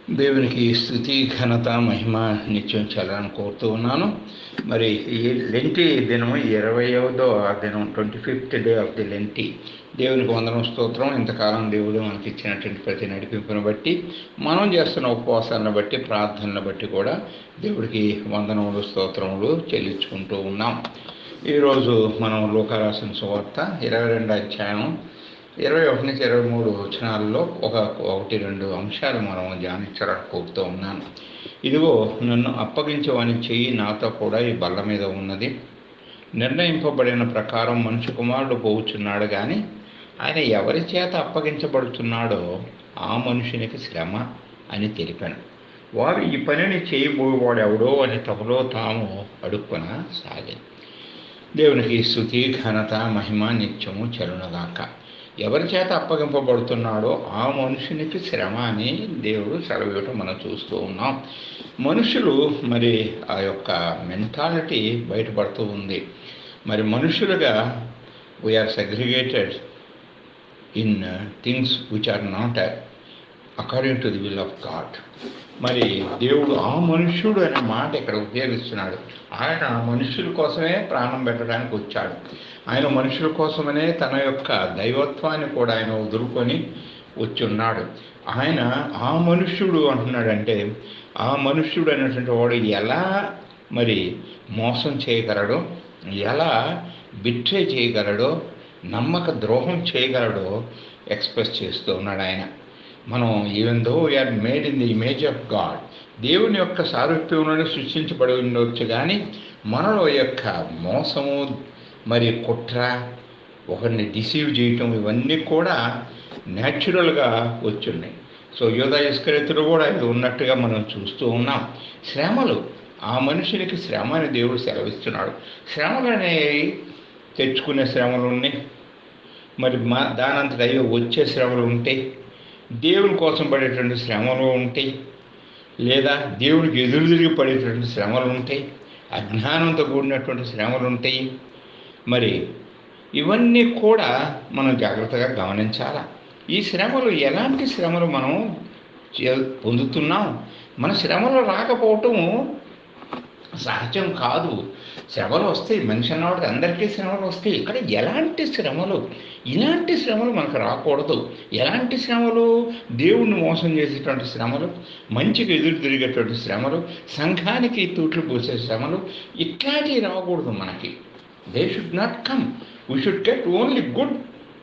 దేవునికి స్థుతి ఘనత మహిమ నిత్యం చేయాలని కోరుతూ ఉన్నాను మరి ఈ లెంటి దినము ఇరవైదో దినం twenty fifth day of the లెంటి దేవునికి వందనం స్తోత్రం ఇంతకాలం దేవుడు మనకి ఇచ్చినటువంటి ప్రతి నడిపింపును బట్టి మనం చేస్తున్న ఉపవాసాలను బట్టి ప్రార్థనలను బట్టి కూడా దేవుడికి వందనములు స్తోత్రములు చెల్లించుకుంటూ ఉన్నాం ఈరోజు మనం లోకరాసిన సువార్త ఇరవై రెండు అధ్యాయం ఇరవై ఒకటి నుంచి ఇరవై మూడు వచనాల్లో ఒక ఒకటి రెండు అంశాలు మనం ధ్యానించడానికి కోరుతూ ఉన్నాను ఇదిగో నన్ను అప్పగించవని చెయ్యి నాతో కూడా ఈ బల్ల మీద ఉన్నది నిర్ణయింపబడిన ప్రకారం మనుషు కుమారుడు పోవుచున్నాడు కానీ ఆయన ఎవరి చేత అప్పగించబడుతున్నాడో ఆ మనుషునికి శ్రమ అని తెలిపాను వారు ఈ పనిని చేయబోయేవాడు ఎవడో అని తమలో తాము అడుక్కున సాగింది దేవునికి స్థుతి ఘనత మహిమ నిత్యము చరుణగాక ఎవరి చేత అప్పగింపబడుతున్నాడో ఆ మనుషునికి శ్రమ అని దేవుడు సెలవివ్వటం మనం చూస్తూ ఉన్నాం మనుషులు మరి ఆ యొక్క మెంటాలిటీ బయటపడుతూ ఉంది మరి మనుషులుగా we are segregated in things which are not according to the will of God మరి దేవుడు ఆ మనుష్యుడు అనే మాట ఇక్కడ ఉపయోగిస్తున్నాడు ఆయన మనుషుల కోసమే ప్రాణం పెట్టడానికి వచ్చాడు ఆయన మనుషుల కోసమనే తన యొక్క దైవత్వాన్ని కూడా ఆయన వదులుకొని వచ్చున్నాడు ఆయన ఆ మనుష్యుడు అంటున్నాడంటే ఆ మనుష్యుడు అనేటువంటి వాడు ఎలా మరి మోసం చేయగలడో ఎలా బిట్రే చేయగలడో నమ్మక ద్రోహం చేయగలడో ఎక్స్ప్రెస్ చేస్తూ ఉన్నాడు ఆయన మనం even though we are made in the image of God దేవుని యొక్క సారూప్యంలోనే సృష్టించబడి ఉండవచ్చు కానీ మనలో యొక్క మోసము మరి కుట్ర ఒకరిని డిసీవ్ చేయటం ఇవన్నీ కూడా న్యాచురల్గా వచ్చున్నాయి సో యోధా ఇస్కరితులు కూడా ఇది ఉన్నట్టుగా మనం చూస్తూ ఉన్నాం శ్రమలు ఆ మనుషునికి శ్రమ అని దేవుడు సెలవిస్తున్నాడు శ్రమలు అనేవి తెచ్చుకునే శ్రమలు ఉన్నాయి మరి మా దానంతట అయ్యో వచ్చే శ్రమలు ఉంటాయి దేవుని కోసం పడేటువంటి శ్రమలు ఉంటాయి లేదా దేవునికి ఎదురు తిరిగి పడేటువంటి శ్రమలు ఉంటాయి అజ్ఞానంతో కూడినటువంటి శ్రమలు ఉంటాయి మరి ఇవన్నీ కూడా మనం జాగ్రత్తగా గమనించాలా ఈ శ్రమలు ఎలాంటి శ్రమలు మనం పొందుతున్నాం మన శ్రమలు రాకపోవటం సహజం కాదు శ్రమలు వస్తాయి మనిషి అన్నవాడికి అందరికీ శ్రమలు వస్తాయి ఇక్కడ ఎలాంటి శ్రమలు ఇలాంటి శ్రమలు మనకు రాకూడదు ఎలాంటి శ్రమలు దేవుణ్ణి మోసం చేసేటువంటి శ్రమలు మంచికి ఎదురు తిరిగేటువంటి శ్రమలు సంఘానికి తూట్లు పోసే శ్రమలు ఇట్లాంటివి రాకూడదు మనకి they should not come we should get only good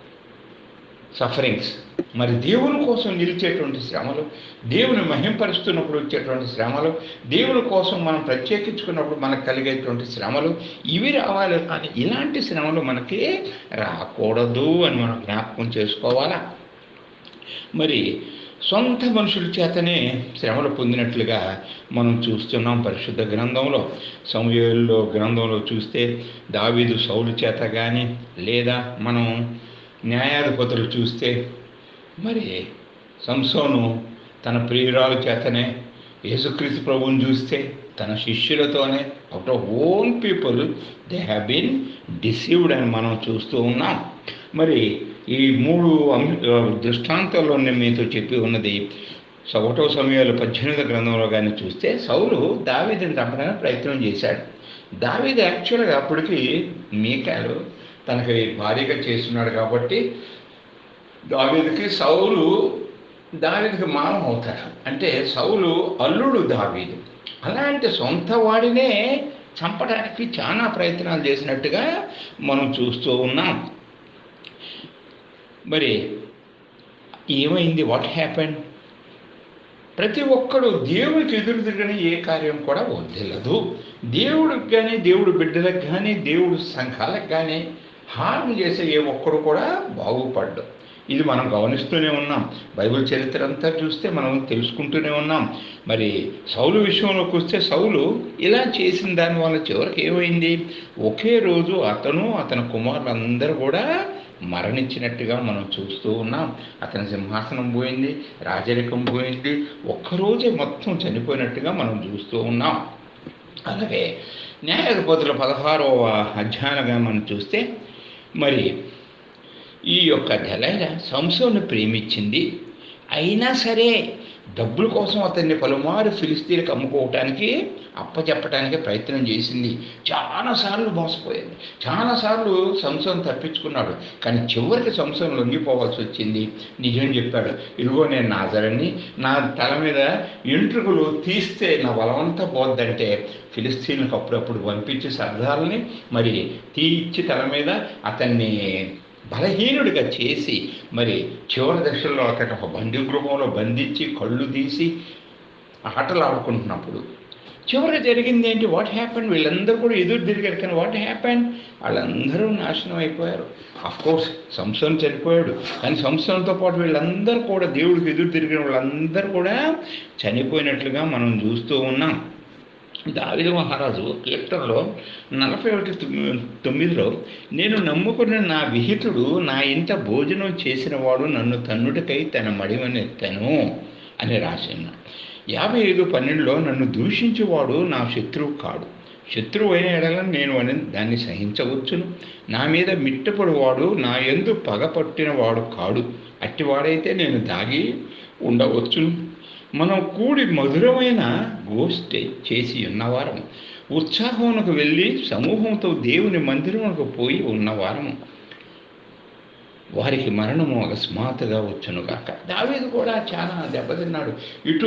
sufferings మరి దేవుని కోసం నిలిచేటువంటి శ్రమలు దేవుని మహింపరుస్తున్నప్పుడు వచ్చేటువంటి శ్రమలు దేవుని కోసం మనం ప్రత్యేకించుకున్నప్పుడు మనకు కలిగేటువంటి శ్రమలు ఇవి రావాలి కానీ ఇలాంటి శ్రమలు మనకి రాకూడదు అని మనం జ్ఞాపకం చేసుకోవాలా మరి సొంత మనుషుల చేతనే శ్రమలు పొందినట్లుగా మనం చూస్తున్నాం పరిశుద్ధ గ్రంథంలో సమయంలో గ్రంథంలో చూస్తే దావీదు సౌలు చేత కానీ లేదా మనం న్యాయాధిపతులు చూస్తే మరి సంసోను తన ప్రియురాల చేతనే యేసుక్రీస్తు ప్రభువుని చూస్తే తన శిష్యులతోనే out of own people they have been deceived అని మనం చూస్తూ ఉన్నాం మరి ఈ మూడు దృష్టాంతాల్లో నేను మీతో చెప్పి ఉన్నది ఒకటో సమయాలు పద్దెనిమిది గ్రంథంలో కానీ చూస్తే సౌలు దావీదిని చంపడానికి ప్రయత్నం చేశాడు దావీది యాక్చువల్గా అప్పటికి మీకాలు తనకి భారీగా చేస్తున్నాడు కాబట్టి దావీదికి సౌలు దావీదికి మానం అవుతాడు అంటే సౌలు అల్లుడు దావీదు అలాంటి సొంత వాడినే చంపడానికి చాలా ప్రయత్నాలు చేసినట్టుగా మనం చూస్తూ ఉన్నాం మరి ఏమైంది వాట్ హ్యాపెన్ ప్రతి ఒక్కడు దేవుడికి ఎదురు తిరగని ఏ కార్యం కూడా వదిలదు దేవుడికి కానీ దేవుడు బిడ్డలకు కానీ దేవుడు సంఘాలకు కానీ హార్మ్ చేసే ఏ ఒక్కడు కూడా బాగుపడ్డు ఇది మనం గమనిస్తూనే ఉన్నాం బైబిల్ చరిత్ర అంతా చూస్తే మనం తెలుసుకుంటూనే ఉన్నాం మరి సౌలు విషయంలోకి వస్తే సౌలు ఇలా చేసిన దానివల్ల చివరికి ఏమైంది ఒకే రోజు అతను అతని కుమారులందరూ కూడా మరణించినట్టుగా మనం చూస్తూ ఉన్నాం అతని సింహాసనం పోయింది రాజరికం పోయింది ఒక్కరోజే మొత్తం చనిపోయినట్టుగా మనం చూస్తూ ఉన్నాం అలాగే న్యాయాధిపతుల పదహారవ అధ్యాయంగా మనం చూస్తే మరి ఈ యొక్క దళైల సంసోను ప్రేమించింది అయినా సరే డబ్బుల కోసం అతన్ని పలుమారు ఫిలిస్తీన్కి అమ్ముకోవటానికి అప్పచెప్పటానికి ప్రయత్నం చేసింది చాలాసార్లు మోసపోయింది చాలాసార్లు సంసం తప్పించుకున్నాడు కానీ చివరికి సంసం లొంగిపోవాల్సి వచ్చింది నిజం చెప్పాడు ఇదిగో నేను నాజరని నా తల మీద ఎంట్రుకలు తీస్తే నా బలమంతా పోద్దంటే ఫిలిస్తీన్లకు అప్పుడప్పుడు పంపించి సర్దాలని మరి తీయిచ్చి తల మీద అతన్ని బలహీనుడిగా చేసి మరి చివరి దశలో అతను ఒక బందీ గృహంలో బంధించి కళ్ళు తీసి ఆటలు ఆడుకుంటున్నప్పుడు చివరి జరిగింది ఏంటి వాట్ హ్యాపెన్ వీళ్ళందరూ కూడా ఎదురు తిరిగారు కానీ వాట్ హ్యాపెన్ వాళ్ళందరూ నాశనం అయిపోయారు కోర్స్ సంస్థను చనిపోయాడు కానీ సంస్థలతో పాటు వీళ్ళందరూ కూడా దేవుడికి ఎదురు తిరిగిన వాళ్ళందరూ కూడా చనిపోయినట్లుగా మనం చూస్తూ ఉన్నాం దావిద మహారాజు కీర్తనలో నలభై ఒకటి తొమ్మి- తొమ్మిదిలో నేను నమ్ముకున్న నా విహితుడు నా ఇంట భోజనం చేసిన వాడు నన్ను తన్నుడికై తన మడిమనెత్తను అని రాసిన యాభై ఐదు పన్నెండులో నన్ను దూషించేవాడు నా శత్రువు కాడు శత్రువు అయిన ఎడల నేను అని దాన్ని సహించవచ్చును నా మీద మిట్టపడివాడు నా ఎందు పగపట్టిన వాడు కాడు అట్టివాడైతే నేను దాగి ఉండవచ్చును మనం కూడి మధురమైన గోష్ఠి చేసి ఉన్నవారం ఉత్సాహమునకు వెళ్ళి సమూహంతో దేవుని మందిరమునకు పోయి ఉన్నవారము వారికి మరణము అకస్మాత్తుగా వచ్చును కాక దావీదు కూడా చాలా దెబ్బతిన్నాడు ఇటు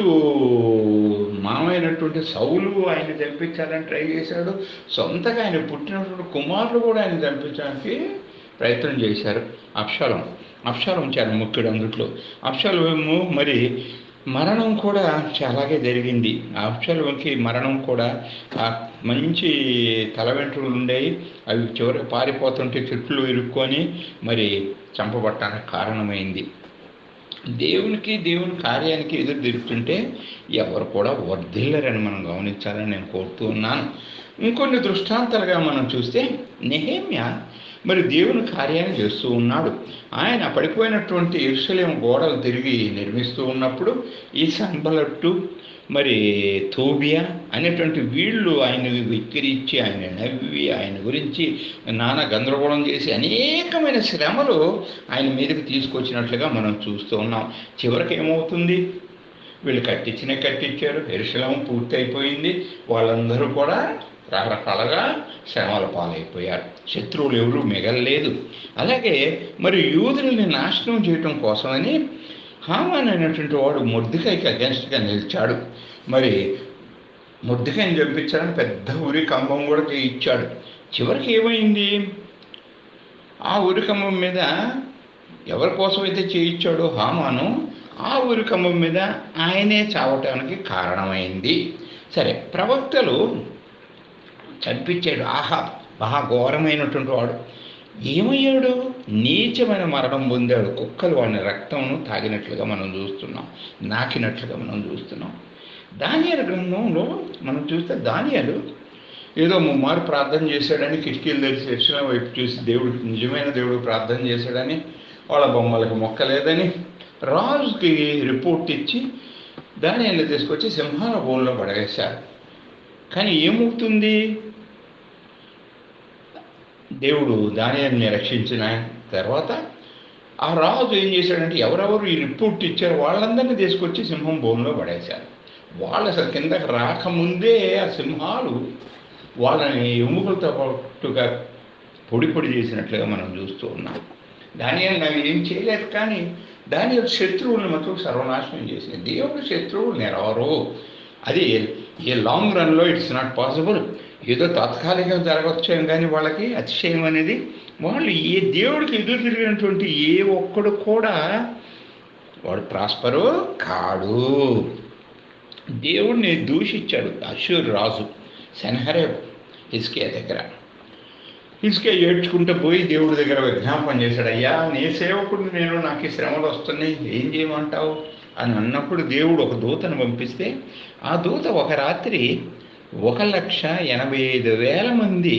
మామైనటువంటి సౌలు ఆయన చంపించాలని ట్రై చేశాడు సొంతగా ఆయన పుట్టినటువంటి కుమారులు కూడా ఆయన చంపించడానికి ప్రయత్నం చేశారు అప్షాలం అప్షాలం చాలా ముఖ్యుడు అందుట్లో అప్షాలము మరి మరణం కూడా చాలాగే జరిగింది ఆ అప్షాలంకి మరణం కూడా ఆ మంచి తల వెంట్రుకలు ఉండేవి అవి చివరికి పారిపోతుంటే చెట్లు ఇరుక్కొని మరి చంపబట్టడానికి కారణమైంది దేవునికి దేవుని కార్యానికి ఎదురు తిరుగుతుంటే ఎవరు కూడా వర్ధిల్లరని మనం గమనించాలని నేను కోరుతూ ఉన్నాను ఇంకొన్ని దృష్టాంతాలుగా మనం చూస్తే నెహేమ్య మరి దేవుని కార్యాన్ని చేస్తూ ఉన్నాడు ఆయన పడిపోయినటువంటి ఎరుసలేం గోడలు తిరిగి నిర్మిస్తూ ఉన్నప్పుడు ఈ సంబలట్టు మరి తోబియా అనేటువంటి వీళ్ళు ఆయన వెక్కిరించి ఆయన నవ్వి ఆయన గురించి నానా గందరగోళం చేసి అనేకమైన శ్రమలు ఆయన మీదకి తీసుకొచ్చినట్లుగా మనం చూస్తూ ఉన్నాం చివరికి ఏమవుతుంది వీళ్ళు కట్టించిన కట్టించారు ఎరుశలం పూర్తి అయిపోయింది వాళ్ళందరూ కూడా రకరకాలుగా శ్రమల పాలైపోయారు శత్రువులు ఎవరూ మిగలలేదు అలాగే మరి యూదుల్ని నాశనం చేయటం కోసమని హామాన్ అనేటువంటి వాడు మొర్దికైకి అగెన్స్ట్గా నిలిచాడు మరి మొర్దికాయని చంపించాలని పెద్ద ఉరి కంబం కూడా ఇచ్చాడు చివరికి ఏమైంది ఆ ఉరి కంబం మీద ఎవరి కోసం అయితే చేయించాడో హామాను ఆ ఉరి కంబం మీద ఆయనే చావటానికి కారణమైంది సరే ప్రవక్తలు చంపించాడు ఆహా మహా ఘోరమైనటువంటి వాడు ఏమయ్యాడు నీచమైన మరణం పొందాడు కుక్కలు వాడిని రక్తంను తాగినట్లుగా మనం చూస్తున్నాం నాకినట్లుగా మనం చూస్తున్నాం దానియాల గ్రంథంలో మనం చూస్తే దానియాలు ఏదో ముమ్మారు ప్రార్థన చేశాడని కిటికీలు తెరిచి దక్షిణ వైపు చూసి దేవుడు నిజమైన దేవుడు ప్రార్థన చేశాడని వాళ్ళ బొమ్మలకు మొక్కలేదని రాజుకి రిపోర్ట్ ఇచ్చి దానియాలు తీసుకొచ్చి సింహాల బోన్లో పడవేశారు కానీ ఏమవుతుంది దేవుడు దానియాన్ని రక్షించిన తర్వాత ఆ రాజు ఏం చేశాడంటే ఎవరెవరు ఈ రిపోర్ట్ ఇచ్చారో వాళ్ళందరినీ తీసుకొచ్చి సింహం బోన్లో పడేశారు వాళ్ళు అసలు కిందకి రాకముందే ఆ సింహాలు వాళ్ళని ఎముకలతో పాటుగా పొడి పొడి చేసినట్లుగా మనం చూస్తూ ఉన్నాం దానియాలు నాకు ఏం చేయలేదు కానీ దాని శత్రువులను మాత్రం సర్వనాశనం చేసింది దేవుడు శత్రువులు నెరవరు అది ఏ లాంగ్ రన్లో ఇట్స్ నాట్ పాసిబుల్ ఏదో తాత్కాలికంగా జరగవచ్చు కానీ వాళ్ళకి అతిశయం అనేది వాళ్ళు ఏ దేవుడికి ఎదురు తిరిగినటువంటి ఏ ఒక్కడు కూడా వాడు ప్రాస్పరు కాడు దేవుడిని దూషించాడు అశూర్ రాజు సెన్హరేబ్ హిస్కియా దగ్గర హిస్కియా ఏడ్చుకుంటూ పోయి దేవుడి దగ్గర విజ్ఞాపన చేశాడు అయ్యా నీ సేవకుడు నేను నాకు ఈ శ్రమలు వస్తున్నాయి ఏం చేయమంటావు అని అన్నప్పుడు దేవుడు ఒక దూతను పంపిస్తే ఆ దూత ఒక రాత్రి ఒక లక్ష ఎనభై ఐదు వేల మంది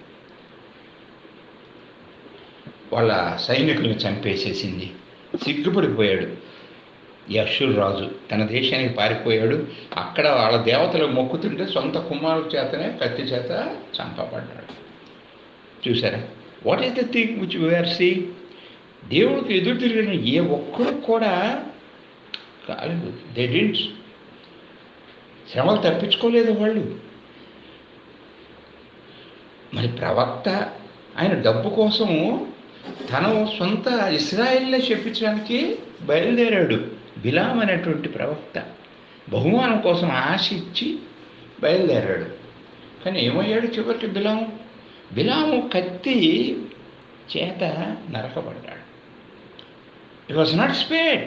వాళ్ళ సైనికులను చంపేసేసింది సిగ్గుపడిపోయాడు ఈ అశ్షూరు రాజు తన దేశానికి పారిపోయాడు అక్కడ వాళ్ళ దేవతలు మొక్కుతుంటే సొంత కుమారుల చేతనే కత్తి చేత చంపబడ్డాడు చూసారా what is the thing which we are see దేవుడికి ఎదురు తిరిగిన ఏ ఒక్కడు కూడా కాలేదు దే డింట్స్ శ్రమలు తప్పించుకోలేదు వాళ్ళు మరి ప్రవక్త ఆయన డబ్బు కోసము తన సొంత ఇస్రాయిల్నే చెప్పించడానికి బయలుదేరాడు బిలాం అనేటువంటి ప్రవక్త బహుమానం కోసం ఆశ ఇచ్చి బయలుదేరాడు కానీ ఏమయ్యాడు చివరికి బిలాము బిలాము కత్తి చేత నరకబడ్డాడు ఇట్ వాజ్ నాట్ స్పేడ్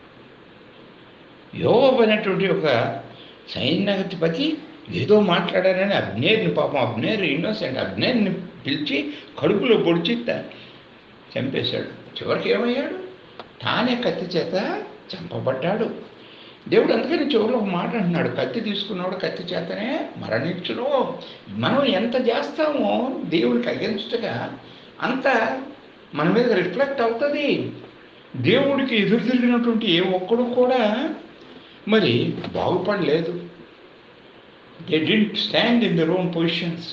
యోగ అనేటువంటి ఒక సైన్యాధిపతి ఏదో మాట్లాడారని అబ్నేర్ని పాపం అబ్నేర్ ఇన్నోసెంట్ అబ్నేర్ని పిలిచి కడుపులో పొడిచి త- చంపేశాడు చివరికి ఏమయ్యాడు తానే కత్తి చేత చంపబడ్డాడు దేవుడు అందుకని చివరిలో ఒక మాట అంటున్నాడు కత్తి తీసుకున్నాడు కత్తి చేతనే మరణించును మనం ఎంత చేస్తామో దేవుడికి అగెన్స్ట్గా అంత మన మీద రిఫ్లెక్ట్ అవుతుంది దేవుడికి ఎదురు తిరిగినటువంటి ఏ ఒక్కడు కూడా మరి బాగుపడలేదు they didn't stand in their own positions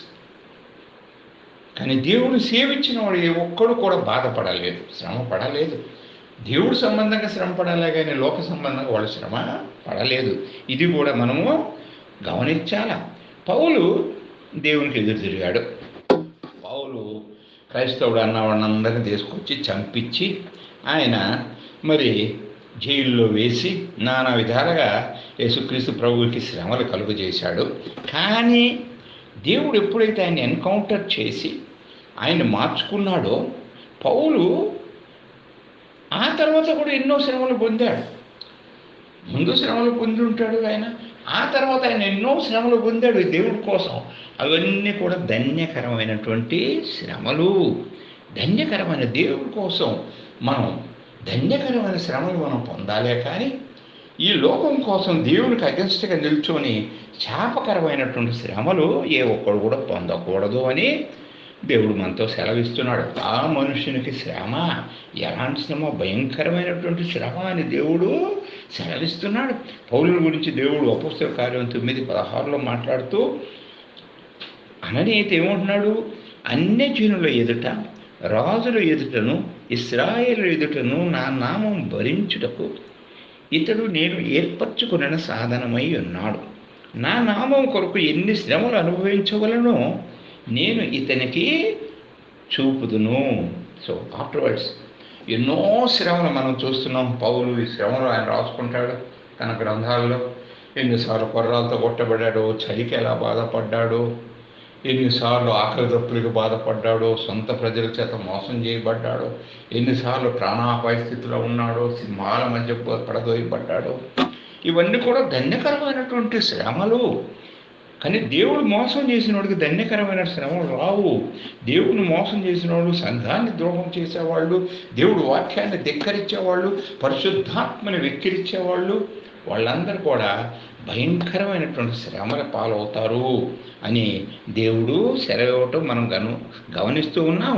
కానీ దేవుడు సేవించిన వాడు ఏ ఒక్కడు కూడా బాధపడలేదు శ్రమ పడలేదు దేవుడు సంబంధంగా శ్రమ పడాలే కానీ లోక సంబంధంగా వాళ్ళు శ్రమ పడలేదు ఇది కూడా మనము గమనించాల పౌలు దేవునికి ఎదురు తిరిగాడు పౌలు క్రైస్తవుడు అన్న వాళ్ళందరినీ తీసుకొచ్చి చంపించి ఆయన మరి జైల్లో వేసి నానా విధాలుగా యేసుక్రీస్తు ప్రభువుకి శ్రమలు కలుగు చేశాడు కానీ దేవుడు ఎప్పుడైతే ఆయన ఎన్కౌంటర్ చేసి ఆయన మార్చుకున్నాడో పౌలు ఆ తర్వాత కూడా ఎన్నో శ్రమలు పొందాడు ముందు శ్రమలు పొంది ఉంటాడు ఆయన ఆ తర్వాత ఆయన ఎన్నో శ్రమలు పొందాడు ఈ దేవుడి కోసం అవన్నీ కూడా ధన్యకరమైనటువంటి శ్రమలు ధన్యకరమైన దేవుడి కోసం మనం ధన్యకరమైన శ్రమలు మనం పొందాలే కానీ ఈ లోకం కోసం దేవునికి అగెన్స్ట్గా నిల్చొని శాపకరమైనటువంటి శ్రమలు ఏ ఒక్కడు కూడా పొందకూడదు అని దేవుడు మనతో సెలవిస్తున్నాడు ఆ మనుషునికి శ్రమ ఎలాంటి శ్రమ భయంకరమైనటువంటి శ్రమ అని దేవుడు సెలవిస్తున్నాడు పౌరుల గురించి దేవుడు అపుస్తక కార్యం తొమ్మిది పదహారులో మాట్లాడుతూ అననీతి ఏమంటున్నాడు అన్య జనుల ఎదుట రాజుల ఎదుటను ఇస్రాయేలు ఎదుటను నా నామం భరించుటకు ఇతడు నేను ఏర్పరచుకున్న సాధనమై ఉన్నాడు నా నామం కొరకు ఎన్ని శ్రమలు అనుభవించవలనో నేను ఇతనికి చూపుదును సో ఆఫ్టర్వర్డ్స్ ఎన్నో శ్రమలు మనం చూస్తున్నాం పౌలు ఈ శ్రమలు ఆయన రాసుకుంటాడు తన గ్రంథాల్లో ఎన్నిసార్లు కొర్రాలతో కొట్టబడ్డాడో చలికి ఎలా బాధపడ్డాడో ఎన్నిసార్లు ఆకలి దప్పులకు బాధపడ్డాడో సొంత ప్రజల చేత మోసం చేయబడ్డాడో ఎన్నిసార్లు ప్రాణాపాయ స్థితిలో ఉన్నాడో సింహాల మధ్య పడదోయబడ్డాడో ఇవన్నీ కూడా ధన్యకరమైనటువంటి శ్రమలు కానీ దేవుడు మోసం చేసిన వాడికి ధన్యకరమైన శ్రమలు రావు దేవుడిని మోసం చేసిన వాళ్ళు సంఘాన్ని ద్రోహం చేసేవాళ్ళు దేవుడు వాక్యాన్ని ధిక్కరించేవాళ్ళు పరిశుద్ధాత్మని వెక్కిరించేవాళ్ళు వాళ్ళందరూ కూడా భయంకరమైనటువంటి శ్రమల పాలవుతారు అని దేవుడు సెలవివ్వటం మనం గను గమనిస్తూ ఉన్నాం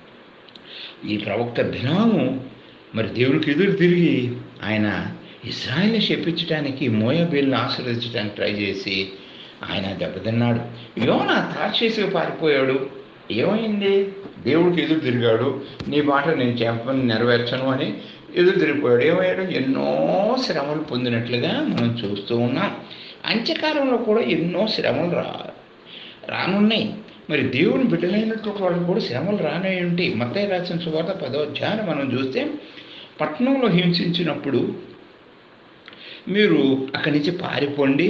ఈ ప్రవక్త దినాము మరి దేవుడికి ఎదురు తిరిగి ఆయన ఇస్రాయల్ని చెప్పించడానికి మోయబీల్ని ఆశీర్వదించడానికి ట్రై చేసి ఆయన దెబ్బతిన్నాడు యోన తార్చేసిగా పారిపోయాడు ఏమైంది దేవుడికి ఎదురు తిరిగాడు నీ మాట నేను చెప్పని నెరవేర్చను అని ఎదురు తిరిగిపోయాడు ఏమయ్యాడు ఎన్నో శ్రమలు పొందినట్లుగా మనం చూస్తూ ఉన్నాం అంత్యకాలంలో కూడా ఎన్నో శ్రమలు రా రానున్నాయి మరి దేవుని బిడ్డలైనటువంటి వాళ్ళకి కూడా శ్రమలు రానే ఉంటాయి మత్తయ్య రాసిన సువార్త పదో అధ్యాయం మనం చూస్తే పట్టణంలో హింసించినప్పుడు మీరు అక్కడి నుంచి పారిపోండి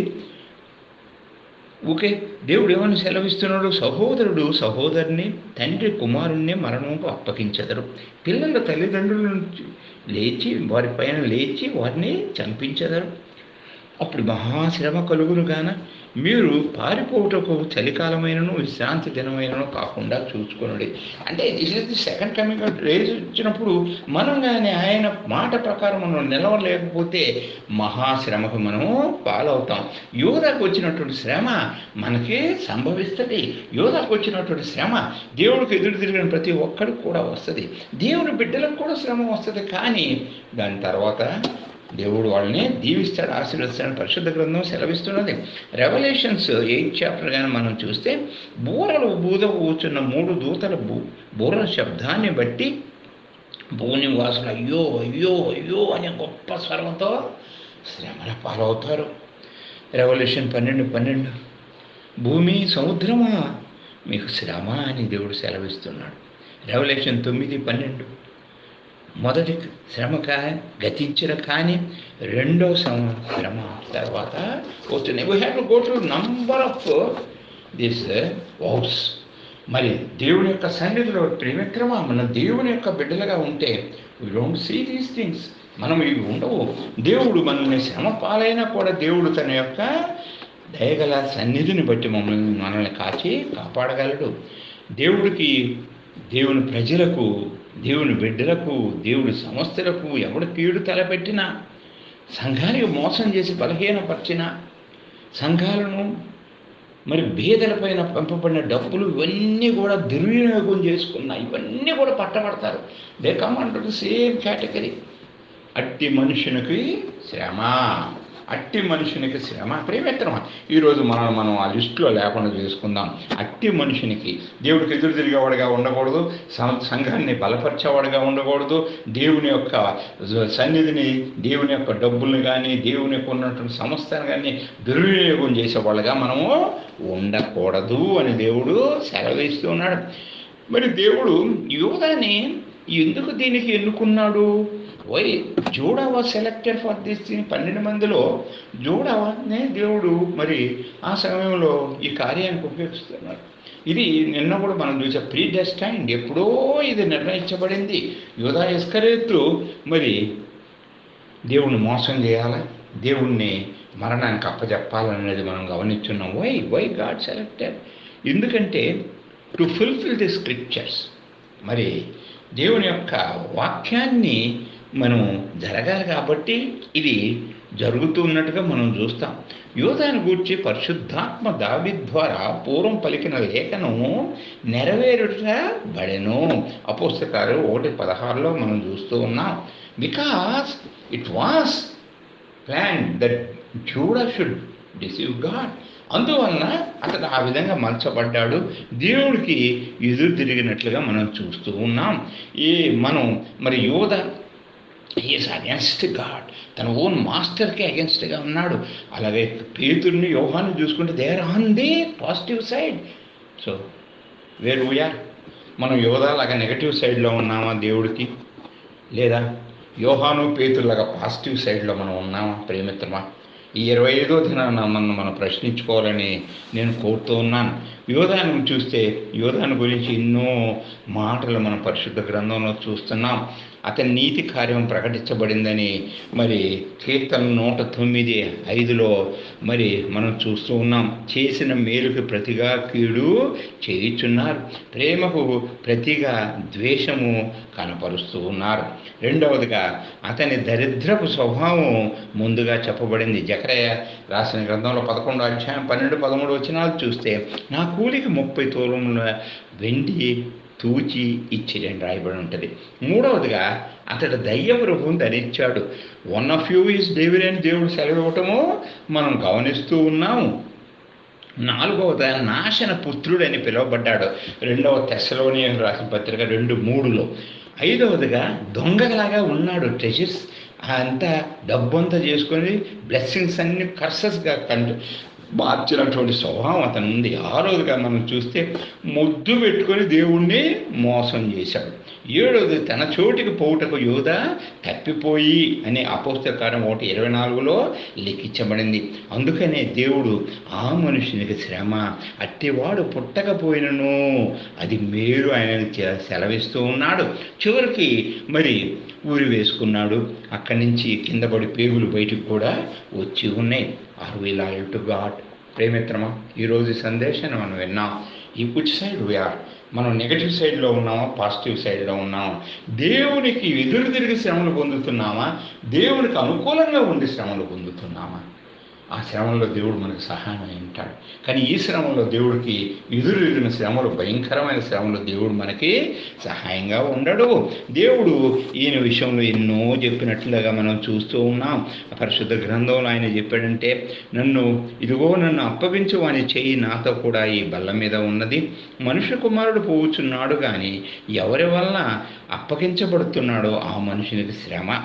ఓకే దేవుడు ఏమని సెలవిస్తున్నాడు సహోదరుడు సహోదరుని తండ్రి కుమారుణ్ణి మరణంకు అప్పగించెదరు పిల్లల తల్లిదండ్రుల నుంచి లేచి వారి పైన లేచి వారిని చంపించెదరు అప్పుడు మహాశ్రమ కలుగును గాన మీరు పారిపోవటకు చలికాలమైనను విశ్రాంతి దినమైనను కాకుండా చూసుకునండి అంటే this is the second coming రేజ్ వచ్చినప్పుడు మనం కానీ ఆయన మాట ప్రకారం మనం నిలవలేకపోతే మహాశ్రమకు మనము పాలవుతాం యోధాకు వచ్చినటువంటి శ్రమ మనకి సంభవిస్తుంది యోధాకు వచ్చినటువంటి శ్రమ దేవుడికి ఎదురు తిరిగిన ప్రతి ఒక్కడికి కూడా వస్తుంది దేవుని బిడ్డలకు కూడా శ్రమ వస్తుంది కానీ దాని తర్వాత దేవుడు వాళ్ళని దీవిస్తాడు ఆశీర్వదిస్తాడు పరిశుద్ధ గ్రంథం సెలవిస్తున్నది రెవల్యూషన్స్ ఎయిత్ చాప్టర్ కానీ మనం చూస్తే బూరలు బూద కూర్చున్న మూడు దూతల బూ బూరల శబ్దాన్ని బట్టి భూనివాసులు అయ్యో అయ్యో అయ్యో అనే గొప్ప స్వరంతో శ్రమల పాలవుతారు రెవల్యూషన్ పన్నెండు పన్నెండు భూమి సముద్రమా మీకు శ్రమ అని దేవుడు సెలవిస్తున్నాడు రెవల్యూషన్ తొమ్మిది పన్నెండు మొదటి శ్రమ కా గతించిన కానీ రెండో శ్రమ శ్రమ తర్వాత వస్తున్నాయి we have to go to number of this woes మరి దేవుని యొక్క సన్నిధిలో ప్రేమిత్రమా మన దేవుని యొక్క బిడ్డలుగా ఉంటే we don't see these things మనం ఇవి ఉండవు దేవుడు మనల్ని శ్రమ పాలైనా కూడా దేవుడు తన యొక్క దయగల సన్నిధిని బట్టి మమ్మల్ని మనల్ని కాచి కాపాడగలడు దేవుడికి దేవుని ప్రజలకు దేవుని బిడ్డలకు దేవుడి సంస్థలకు ఎవడు కీడు తలపెట్టినా సంఘానికి మోసం చేసి బలహీనపరిచిన సంఘాలను మరి బీదలపైన పంపబడిన డబ్బులు ఇవన్నీ కూడా దుర్వినియోగం చేసుకున్న ఇవన్నీ కూడా పట్టబడతారు దే కమ్ అంటారు సేమ్ కేటగిరీ అట్టి మనుషునికి శ్రమ అట్టి మనుషునికి శ్రమ ప్రేమిత్రమా ఈరోజు మనం మనం ఆ లిస్టులో లేకుండా చేసుకుందాం అట్టి మనుషునికి దేవుడికి ఎదురు తిరిగేవాడుగా ఉండకూడదు సం- సంఘాన్ని బలపరిచేవాడుగా ఉండకూడదు దేవుని యొక్క సన్నిధిని దేవుని యొక్క డబ్బుల్ని కానీ దేవుని యొక్క ఉన్నటువంటి సంస్థను కానీ దుర్వినియోగం చేసేవాళ్ళుగా మనము ఉండకూడదు అని దేవుడు సెలవిస్తూ ఉన్నాడు మరి దేవుడు యోగాని ఎందుకు దీనికి ఎన్నుకున్నాడు why Judas selected for this thing పన్నెండు మందిలో జోడావానే దేవుడు మరి ఆ సమయంలో ఈ కార్యానికి ఉపయోగిస్తున్నాడు ఇది నిన్న కూడా మనం చూసే ప్రీ డెస్టైండ్ ఎప్పుడో ఇది నిర్ణయించబడింది యోధా ఎస్కరేత్తు మరి దేవుణ్ణి మోసం చేయాలి దేవుణ్ణి మరణానికి అప్పచెప్పాలనేది మనం గమనించున్నాం వై వై గాడ్ సెలెక్టెడ్ ఎందుకంటే టు ఫుల్ఫిల్ ది స్క్రిప్చర్స్ మరి దేవుని యొక్క వాక్యాన్ని మనం జరగాలి కాబట్టి ఇది జరుగుతున్నట్టుగా మనం చూస్తాం యోధాను గూర్చి పరిశుద్ధాత్మ దావి ద్వారా పూర్వం పలికిన లేఖనము నెరవేరుట బడెను అపోస్తకాలు ఒకటి పదహారులో మనం చూస్తూ ఉన్నాం because it was plan that Judas should deceive God అందువలన అతడు ఆ విధంగా మలచబడ్డాడు దేవుడికి ఎదురు తిరిగినట్లుగా మనం చూస్తూ ఉన్నాం ఈ మనం మరి యోధ ఈజ్ అగెన్స్ట్ గాడ్ తన ఓన్ మాస్టర్కి అగెన్స్ట్గా ఉన్నాడు అలాగే పేతుర్ని యోహాన్ని చూసుకుంటే there on the positive side so where we are మనం యోధాలాగా నెగటివ్ సైడ్లో ఉన్నామా దేవుడికి లేదా యోహాను పేతుర్లాగా పాజిటివ్ సైడ్లో మనం ఉన్నామా ప్రేమిత్రమా ఈ ఇరవై ఐదో దినాన మనం మనం ప్రశ్నించుకోవాలని నేను కోరుతూ ఉన్నాను యోధాను చూస్తే యోధాను గురించి ఎన్నో మాటలు మన పరిశుద్ధ గ్రంథంలో చూస్తున్నాం అతని నీతి కార్యం ప్రకటించబడిందని మరి కీర్తన నూట తొమ్మిది ఐదులో మరి మనం చూస్తూ ఉన్నాం చేసిన మేలుకి ప్రతిగా కీడు చేయుచున్నారు ప్రేమకు ప్రతిగా ద్వేషము కనపరుస్తూ ఉన్నారు రెండవదిగా అతని దరిద్రపు స్వభావం ముందుగా చెప్పబడింది జకరయ్య రాసిన గ్రంథంలో పదకొండు అధ్యాయం పన్నెండు పదమూడు వచ్చినాలు చూస్తే నా కూలికి ముప్పై తోలముల వెండి తూచి ఇచ్చిరని రాయబడి ఉంటుంది మూడవదిగా అతడు దయ్యపు రూపం ధరించాడు one of you is devil అని దేవుడు సెలవు ఇవ్వటము మనం గమనిస్తూ ఉన్నాము నాలుగవది నాశన పుత్రుడని పిలువబడ్డాడు రెండవ తెశలోని రాసిన పత్రిక రెండు మూడులో ఐదవదిగా దొంగలాగా ఉన్నాడు ట్రెజర్స్ అంతా డబ్బంతా చేసుకొని బ్లెస్సింగ్స్ అన్ని కర్సెస్గా కంటు మార్చినటువంటి స్వభావం అతను ఉంది ఆరోదిగా మనం చూస్తే ముద్దు పెట్టుకొని దేవుణ్ణి మోసం చేశాడు ఏడవది తన చోటికి పోవుటకు యోధ తప్పిపోయి అనే అపోస్తకారం ఒకటి ఇరవై నాలుగులో లిఖించబడింది అందుకనే దేవుడు ఆ మనుషునికి శ్రమ అట్టివాడు పుట్టకపోయినను అది మేలు ఆయన సెలవిస్తూ ఉన్నాడు చివరికి మరి ఊరి వేసుకున్నాడు అక్కడి నుంచి కింద పడి పేగులు బయటికి కూడా వచ్చి ఉన్నాయి are we loyal to God ప్రేమిత్రమా ఈరోజు ఈ సందేశాన్ని మనం విన్నాం ఈ విచ్ సైడ్ వీఆర్ మనం నెగటివ్ సైడ్లో ఉన్నామా పాజిటివ్ సైడ్లో ఉన్నామా దేవునికి ఎదురు తిరిగి శ్రమలు పొందుతున్నామా దేవునికి అనుకూలంగా ఉండి శ్రమలు పొందుతున్నామా ఆ శ్రమంలో దేవుడు మనకు సహాయం అయి ఉంటాడు కానీ ఈ శ్రమంలో దేవుడికి ఎదురు ఎదిరిన శ్రమలు భయంకరమైన శ్రమలు దేవుడు మనకి సహాయంగా ఉండడు దేవుడు ఈయన విషయంలో ఎన్నో చెప్పినట్లుగా మనం చూస్తూ ఉన్నాం పరిశుద్ధ గ్రంథంలో ఆయన చెప్పాడంటే నన్ను ఇదిగో నన్ను అప్పగించు అని చెయ్యి నాతో కూడా ఈ బల్ల మీద ఉన్నది మనుష్య కుమారుడు పోవుచున్నాడు కానీ ఎవరి వలన అప్పగించబడుతున్నాడో ఆ మనుషునికి శ్రమ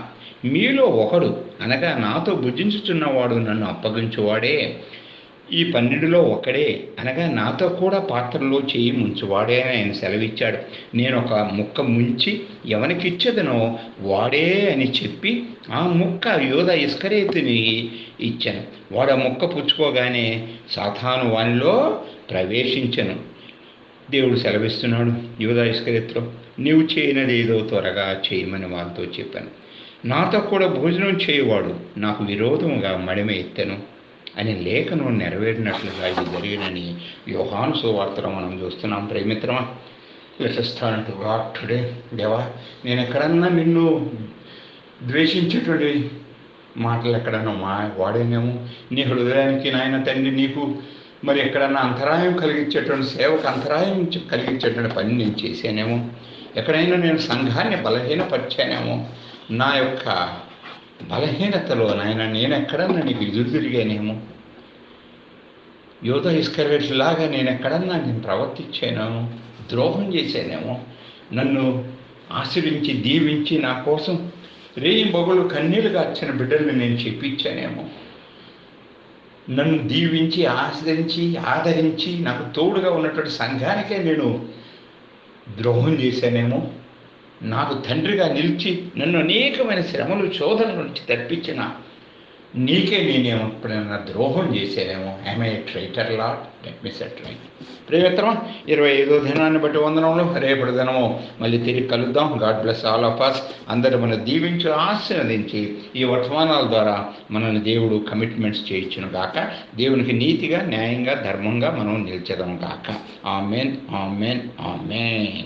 మీలో ఒకడు అనగా నాతో భుజించుచున్నవాడు నన్ను అప్పగించువాడే ఈ పన్నెండులో ఒకడే అనగా నాతో కూడా పాత్రలో చేయి ముంచువాడే అని ఆయన సెలవిచ్చాడు నేను ఒక ముక్క ముంచి ఎవరికిచ్చదనో వాడే అని చెప్పి ఆ ముక్క యోధ ఇస్కరేతుని ఇచ్చాను వాడు ఆ ముక్క పుచ్చుకోగానే సాతాను వానిలో ప్రవేశించను దేవుడు సెలవిస్తున్నాడు యోధ ఇస్కరేత్లో నీవు చేయనది ఏదో త్వరగా చేయమని వాళ్ళతో చెప్పాను నాతో కూడా భోజనం చేయవాడు నాకు విరోధముగా మడిమ ఎత్తెను అని లేఖను నెరవేరినట్లుగా ఇది జరిగినని యోహాను సువార్తలో మనం చూస్తున్నాం ప్రేమిత్రమా లెటస్థానంటు గాడ్ టుడే దేవా నేను ఎక్కడన్నా నిన్ను ద్వేషించేటువంటి మాటలు ఎక్కడన్నా మా వాడేనేమో నీ హృదయానికి నాయన తండ్రి నీకు మరి ఎక్కడన్నా అంతరాయం కలిగించేటువంటి సేవకు అంతరాయం చ- కలిగించేటువంటి పని నేను చేశానేమో ఎక్కడైనా నేను సంఘాన్ని బలహీనపరిచానేమో నా యొక్క బలహీనతలో నాయన నేను ఎక్కడన్నా నీకు ఎదురు తిరిగానేమో యోధ లాగా నేను ఎక్కడన్నా నేను ప్రవర్తించానేమో ద్రోహం చేశానేమో నన్ను ఆశ్రయించి దీవించి నా కోసం రేయి బొగలు కన్నీళ్లు కార్చిన బిడ్డల్ని నేను చెప్పించానేమో నన్ను దీవించి ఆశ్రయించి ఆదరించి నాకు తోడుగా ఉన్నటువంటి సంఘానికే నేను ద్రోహం చేశానేమో నాకు తండ్రిగా నిలిచి నన్ను అనేకమైన శ్రమలు శోధనల నుంచి తప్పించిన నీకే నేనేమో ఎప్పుడైనా ద్రోహం చేశానేమో I'm a traitor lot let me set right ప్రియమిత్రమా ఇరవై ఐదో దినాన్ని బట్టి వందనంలో రేపటి దినము మళ్ళీ తిరిగి కలుద్దాం god bless all of us అందరూ మన దీవించి ఆశీర్వదించి ఈ వర్తమానాల ద్వారా మనల్ని దేవుడు కమిట్మెంట్స్ చేయించును గాక దేవునికి నీతిగా న్యాయంగా ధర్మంగా మనం నిలిచదం గాక ఆమెన్ ఆమెన్ ఆమెన్